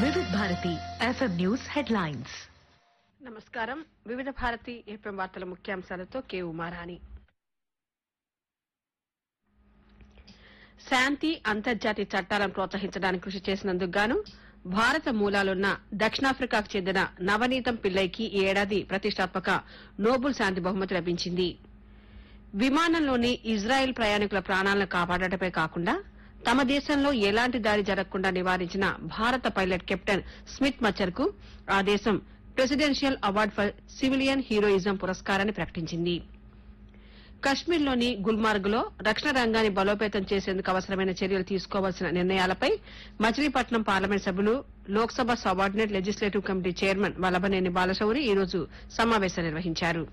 వివిధ Bharati FM news headlines నమస్కారం వివిధ భారతి ఏపీఎం వార్తల ముఖ్యాంశాలతో కె ఉమారాణి శాంతి అంతర్జాతీయ చట్టాలను ప్రోత్సహించడానికి కృషి చేసినందుకు గాను భారత మూలాలున్న దక్షిణాఫ్రికాకు చెందిన నవనీతం పిల్లైకి ఈ ఏడాది ప్రతిష్టాత్మక నోబుల్ శాంతి బహుమతి లభించింది విమానంలోని ఇజ్రాయెల్ ప్రయాణికుల ప్రాణాలను కాపాడటమే కాకుండా తమ దేశంలో ఎలాంటి దాడి జరగకుండా నివారించిన భారత పైలట్ కెప్టెన్ స్మిత్ మచ్చర్ కు ఆ దేశం presidential award for civilian heroism పురస్కారాన్ని ప్రకటించింది కశ్మీర్లోని గుల్మార్గ్ లో రక్షణ రంగాన్ని బలోపేతం చేసేందుకు అవసరమైన చర్యలు తీసుకోవాల్సిన నిర్ణయాలపై మచిలీపట్నం పార్లమెంట్ సభ్యులు Lok Sabha subordinate legislative committee chairman Vallabhaneni Balashowry ఈ రోజు సమావేశం నిర్వహించారు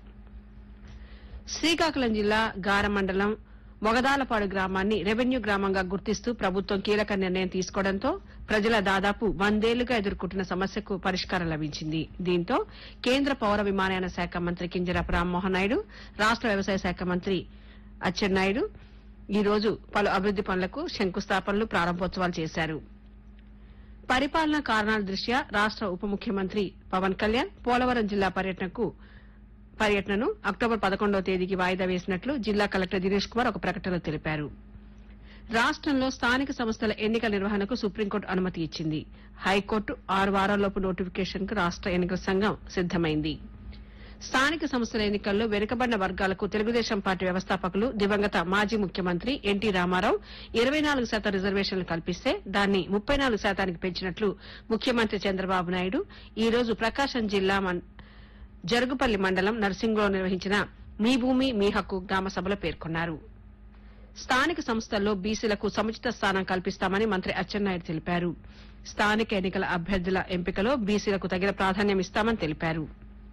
శ్రీకాకుళం జిల్లా గార మండలం మొగదాలపాడు గ్రామాన్ని రెవెన్యూ గ్రామంగా గుర్తిస్తూ ప్రభుత్వం కీలక నిర్ణయం తీసుకోవడంతో ప్రజల దాదాపు వందేళ్లుగా ఎదుర్కొంటున్న సమస్యకు పరిష్కారం లభించింది దీంతో కేంద్ర పౌర విమానయాన శాఖ మంత్రి కింజరాపు రామ్మోహన్ నాయుడు రాష్ట వ్యవసాయ శాఖ మంత్రి అచ్చెన్నాయుడు ఈ రోజు పలు అభివృద్ది పనులకు శంకుస్థాపనలు ప్రారంభోత్సవాలు చేశారు పరిపాలనా కారణాల దృష్ట్యా రాష్ట ఉప ముఖ్యమంత్రి పవన్ కళ్యాణ్ పోలవరం జిల్లా పర్యటనకు పర్యటనను అక్టోబర్ పదకొండవ తేదీకి వాయిదా వేసినట్లు జిల్లా కలెక్టర్ దినేష్ కుమార్ ఒక ప్రకటనలో తెలిపారు రాష్టంలో స్థానిక సంస్థల ఎన్నికల నిర్వహణకు సుప్రీంకోర్టు అనుమతి ఇచ్చింది హైకోర్టు ఆరు వారాల్లోపు నోటిఫికేషన్ కు రాష్ట ఎన్నికల సంఘం సిద్దమైంది స్థానిక సంస్థల ఎన్నికల్లో వెనుకబడిన వర్గాలకు తెలుగుదేశం పార్టీ వ్యవస్థాపకులు దివంగత మాజీ ముఖ్యమంత్రి ఎన్టీ రామారావు ఇరవై నాలుగు శాతం రిజర్వేషన్లు కల్పిస్తే దాన్ని ముప్పై నాలుగు శాతానికి పెంచినట్లు ముఖ్యమంత్రి చంద్రబాబు నాయుడు ఈ రోజు ప్రకాశం జిల్లా మన్- జరుగుపల్లి మండలం నర్సింగ్లో నిర్వహించిన మీ భూమి మీ హక్కు గ్రామ సభలో పేర్కొన్నారు స్థానిక సంస్థల్లో బీసీలకు సముచిత స్థానం కల్పిస్తామని మంత్రి అచ్చెన్నాయుడు తెలిపారు స్థానిక ఎన్నికల అభ్యర్థుల ఎంపికలో బీసీలకు తగిన ప్రాధాన్యం ఇస్తామని తెలిపారు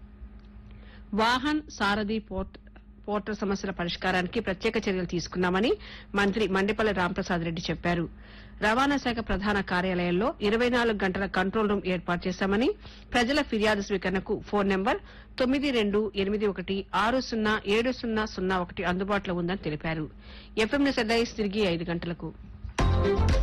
వాహన్ సారథి పోర్ట్ పోర్టల్ సమస్యల పరిష్కారానికి ప్రత్యేక చర్యలు తీసుకున్నామని మంత్రి మండిపల్లి రాంప్రసాద్ రెడ్డి చెప్పారు రవాణా శాఖ ప్రధాన కార్యాలయంలో ఇరవై నాలుగు గంటల కంట్రోల్ రూమ్ ఏర్పాటు చేశామని ప్రజల ఫిర్యాదు స్వీకరణకు ఫోన్ నెంబర్ తొమ్మిది రెండు ఎనిమిది ఒకటి ఆరు సున్నా ఏడు సున్నా సున్నా ఒకటి అందుబాటులో ఉందని తెలిపారు ఎఫ్ఎం తిరిగి ఐదు గంటలకు